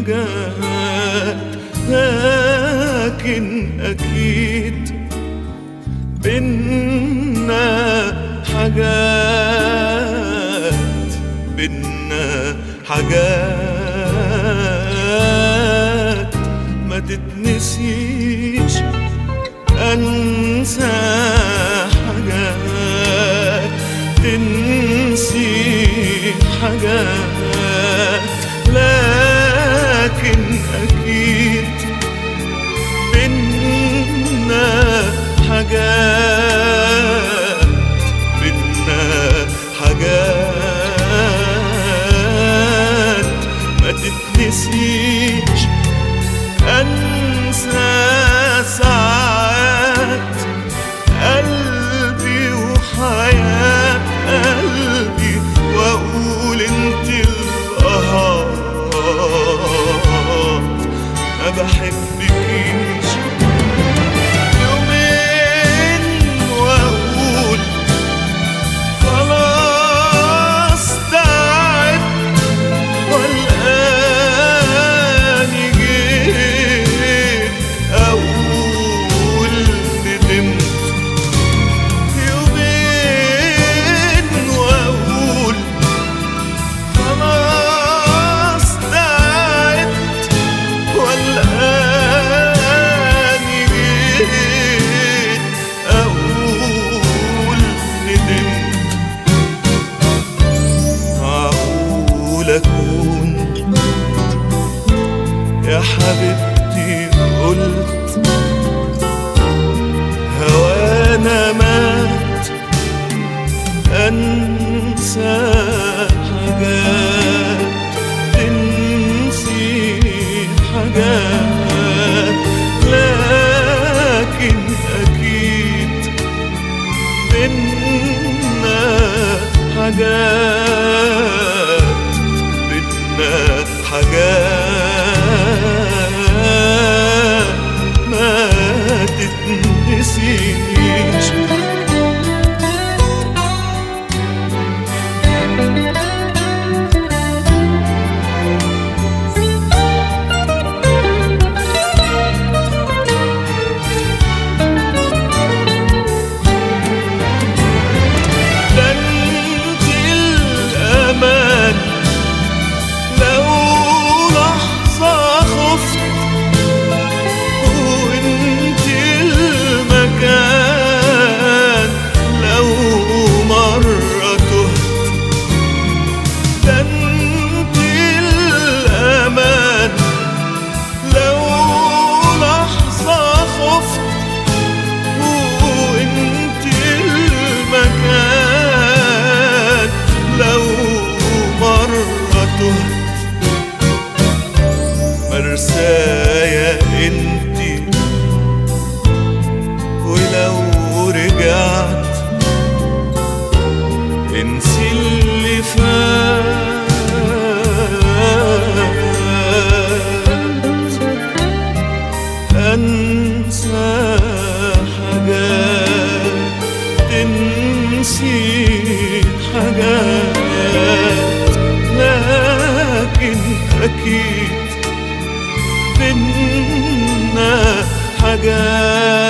حاجات لكن أكيد بينا حاجات بينا حاجات ما تتنسيش أنسى حاجات تنسي حاجات لكن أكيد بينا حاجات بينا حاجات ما تتنسيش أنسى ساعات قلبي وحياة قلبي وأقول انت القهار ما بحبكيش يومين وأقول خلاص تعبت والآن جيت أقول ندمت يومين وأقول خلاص تعبت والآن جيت أقول ندمت معقول أكون يا حبيبتي قلت هوانا مات أنسى حاجات تنسي حاجات لكن أكيد بينا حاجات بينا حاجات ما تتنسيش ده انت الأمان لو لحظة خفت وانت المكان لو مرة تهت ده انت الأمان لو لحظة خفت وانت المكان لو مرة تهت مرسايا انتي ولو رجعت انسي اللي فات انسى حاجات تنسي حاجات لكن اكيد بينا حاجات